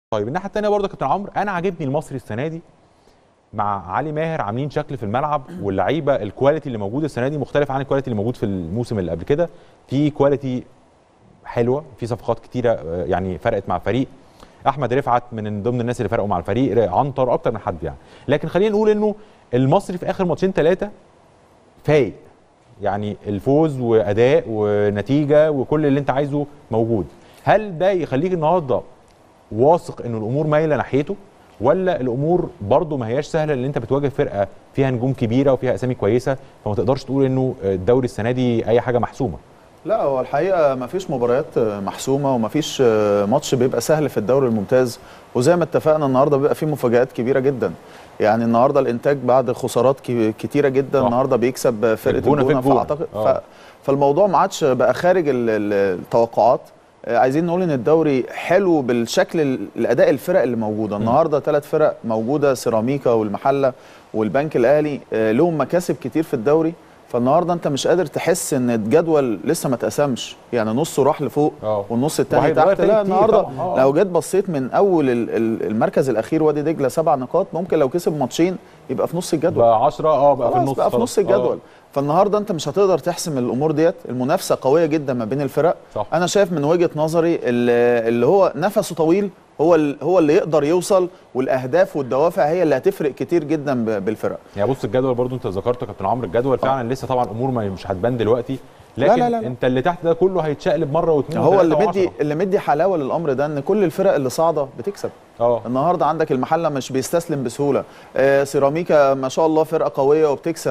طيب الناحيه الثانيه برضه يا كابتن عمرو انا عاجبني المصري السنه دي مع علي ماهر عاملين شكل في الملعب واللعيبه الكواليتي اللي موجود السنه دي مختلف عن الكواليتي اللي موجود في الموسم اللي قبل كده في كواليتي حلوه في صفقات كتيره آه، يعني فرقت مع الفريق احمد رفعت من ضمن الناس اللي فرقوا مع الفريق عنتر اكتر من حد يعني لكن خلينا نقول انه المصري في اخر ماتشين ثلاثه فايق يعني الفوز واداء ونتيجه وكل اللي انت عايزه موجود هل ده يخليك النهارده واثق انه الامور مايله ناحيته ولا الامور برضو ما هياش سهله لان انت بتواجه فرقه فيها نجوم كبيره وفيها اسامي كويسه فما تقدرش تقول انه الدوري السنه دي اي حاجه محسومه لا هو الحقيقه ما فيش مباريات محسومه وما فيش ماتش بيبقى سهل في الدوري الممتاز وزي ما اتفقنا النهارده بيبقى فيه مفاجات كبيره جدا يعني النهارده الانتاج بعد خسارات كي- كتيره جدا صح. النهارده بيكسب فرقه الجونة في الجونه الجونة. فاعتقد آه. ف... فالموضوع ما عادش بقى خارج ال- ال- التوقعات آه، عايزين نقول ان الدوري حلو بالشكل ال- الاداء الفرق اللي موجوده النهارده ثلاث فرق موجوده سيراميكا والمحله والبنك الاهلي آه، لهم مكاسب كتير في الدوري فالنهارده انت مش قادر تحس ان الجدول لسه ما اتقسمش يعني نصه راح لفوق اه والنص الثاني وهيتغير تحت تاني لا كتير النهارده طبعاً. آه. لو جيت بصيت من اول ال- ال- المركز الاخير وادي دجله سبع نقاط ممكن لو كسب ماتشين يبقى في نص الجدول بقى 10 اه بقى في خلاص النص بقى في خلاص. نص الجدول آه. فالنهارده انت مش هتقدر تحسم الامور ديت المنافسه قويه جدا ما بين الفرق صح. انا شايف من وجهه نظري اللي اللي هو نفسه طويل هو ال- هو اللي يقدر يوصل والاهداف والدوافع هي اللي هتفرق كتير جدا ب- بالفرق يعني بص الجدول برضو انت ذكرته يا كابتن عمرو الجدول فعلا لسه طبعا الامور ما- مش هتبان دلوقتي لكن لا، لا، لا. انت اللي تحت ده كله هيتشقلب مره واثنين هو اللي وثلاثة مدي وعشرة. اللي مدي حلاوه للامر ده ان كل الفرق اللي صاعده بتكسب اه النهارده عندك المحله مش بيستسلم بسهوله آه سيراميكا ما شاء الله فرقه قويه وبتكسب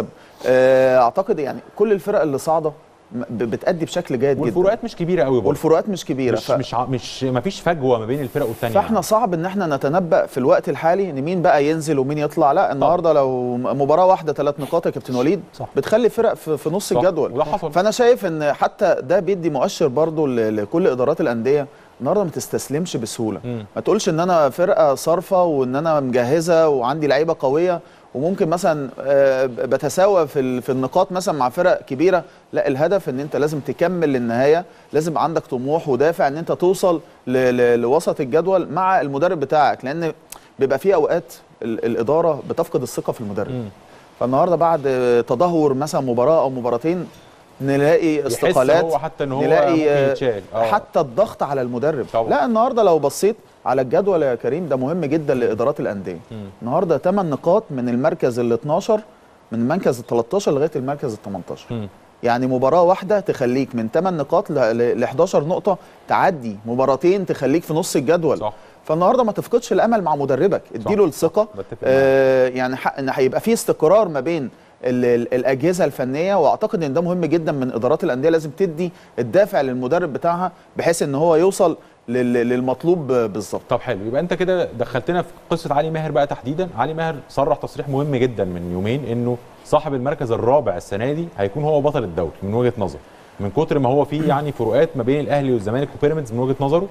آه اعتقد يعني كل الفرق اللي صاعده م- ب- بتأدي بشكل جيد جدا والفروقات مش كبيره قوي برضه والفروقات مش كبيره مش مش ع- مش ما فيش فجوه ما بين الفرق والثانيه فاحنا صعب ان احنا نتنبأ في الوقت الحالي ان مين بقى ينزل ومين يطلع لا النهارده لو مباراه واحده ثلاث نقاط يا كابتن وليد صح. بتخلي فرق في, في نص صح. الجدول وده حصل. فانا شايف ان حتى ده بيدي مؤشر برضو ل- لكل ادارات الانديه النهارده ما تستسلمش بسهوله مم. ما تقولش ان انا فرقه صارفه وان انا مجهزه وعندي لعيبه قويه وممكن مثلا آه، بتساوى في ال- في النقاط مثلا مع فرق كبيره لا الهدف ان انت لازم تكمل للنهايه لازم عندك طموح ودافع ان انت توصل ل- ل- لوسط الجدول مع المدرب بتاعك لان بيبقى في اوقات ال- الاداره بتفقد الثقه في المدرب مم. فالنهارده بعد تدهور مثلا مباراه او مباراتين نلاقي استقالات هو حتى ان هو نلاقي ممكن آه، يتشال آه. حتى الضغط على المدرب طبعا. لا النهارده لو بصيت على الجدول يا كريم ده مهم جدا لادارات الانديه مم. النهارده 8 نقاط من المركز ال 12 من المركز ال 13 لغايه المركز ال 18 مم. يعني مباراه واحده تخليك من 8 نقاط ل 11 نقطه تعدي مباراتين تخليك في نص الجدول صح فالنهارده ما تفقدش الامل مع مدربك اديله الثقه بتفق معاك. آه يعني ح- ان هيبقى في استقرار ما بين ال- ال- الاجهزه الفنيه واعتقد ان ده مهم جدا من ادارات الانديه لازم تدي الدافع للمدرب بتاعها بحيث ان هو يوصل لل- للمطلوب بالظبط طب حلو يبقى انت كده دخلتنا في قصه علي ماهر بقى تحديدا علي ماهر صرح تصريح مهم جدا من يومين انه صاحب المركز الرابع السنه دي هيكون هو بطل الدوري من وجهه نظر من كتر ما هو فيه يعني فروقات ما بين الاهلي والزمالك وبيراميدز من وجهه نظره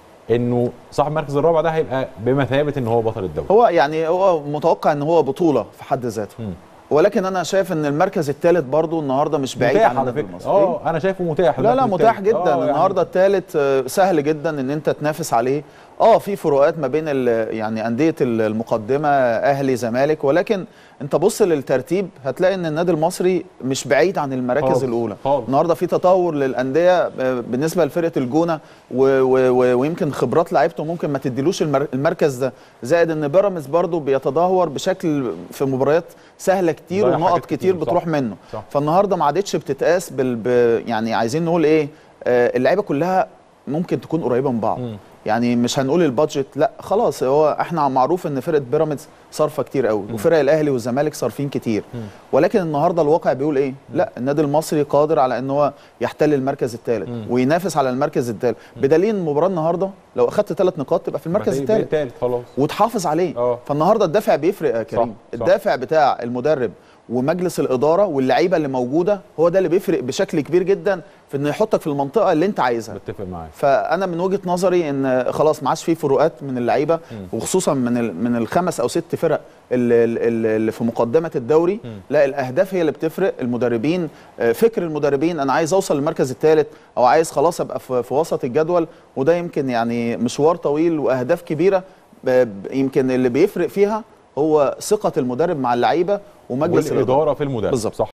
انه صاحب المركز الرابع ده هيبقى بمثابه ان هو بطل الدوري هو يعني هو متوقع ان هو بطوله في حد ذاته مم. ولكن انا شايف ان المركز الثالث برضو النهارده مش بعيد متاح عن على النادي فكره المصري اه انا شايفه متاح لا لا المركز متاح التالت. جدا آه، يعني النهارده الثالث سهل جدا ان انت تنافس عليه اه في فروقات ما بين ال- يعني انديه ال- المقدمه اهلي زمالك ولكن انت بص للترتيب هتلاقي ان النادي المصري مش بعيد عن المراكز خالص، الاولى خالص. النهارده في تطور للانديه آه، بالنسبه لفرقه الجونه و و و ويمكن خبرات لعيبته ممكن ما تديلوش المر المركز ده زائد ان بيراميدز برضو بيتدهور بشكل في مباريات سهله كتير ضيع ونقط حاجات كتير كتير، صح. بتروح منه صح. فالنهارده ما عادتش بتتقاس بال ب... يعني عايزين نقول ايه آه اللعيبه كلها ممكن تكون قريبه من بعض مم. يعني مش هنقول البادجت لا خلاص هو احنا معروف ان فرقه بيراميدز صارفه كتير قوي وفرق الاهلي والزمالك صارفين كتير مم. ولكن النهارده الواقع بيقول ايه لا النادي المصري قادر على ان هو يحتل المركز الثالث مم. وينافس على المركز الثالث بدليل المباراه النهارده لو اخدت ثلاث نقاط تبقى في المركز هتبقى الثالث التالت خلاص وتحافظ عليه اه. فالنهارده الدافع بيفرق يا صح، كريم صح. الدافع بتاع المدرب ومجلس الاداره واللعيبه اللي موجوده هو ده اللي بيفرق بشكل كبير جدا في انه يحطك في المنطقه اللي انت عايزها بتفق معاك فانا من وجهه نظري ان خلاص ما عادش في فروقات من اللعيبه وخصوصا من ال- من الخمس او ست فرق اللي, اللي اللي في مقدمه الدوري لا الاهداف هي اللي بتفرق المدربين آه، فكر المدربين انا عايز اوصل للمركز الثالث او عايز خلاص ابقى في في وسط الجدول وده يمكن يعني مشوار طويل واهداف كبيره ب- ب- يمكن اللي بيفرق فيها هو ثقه المدرب مع اللعيبه ومجلس الاداره والاداره في المدرب بالظبط. صح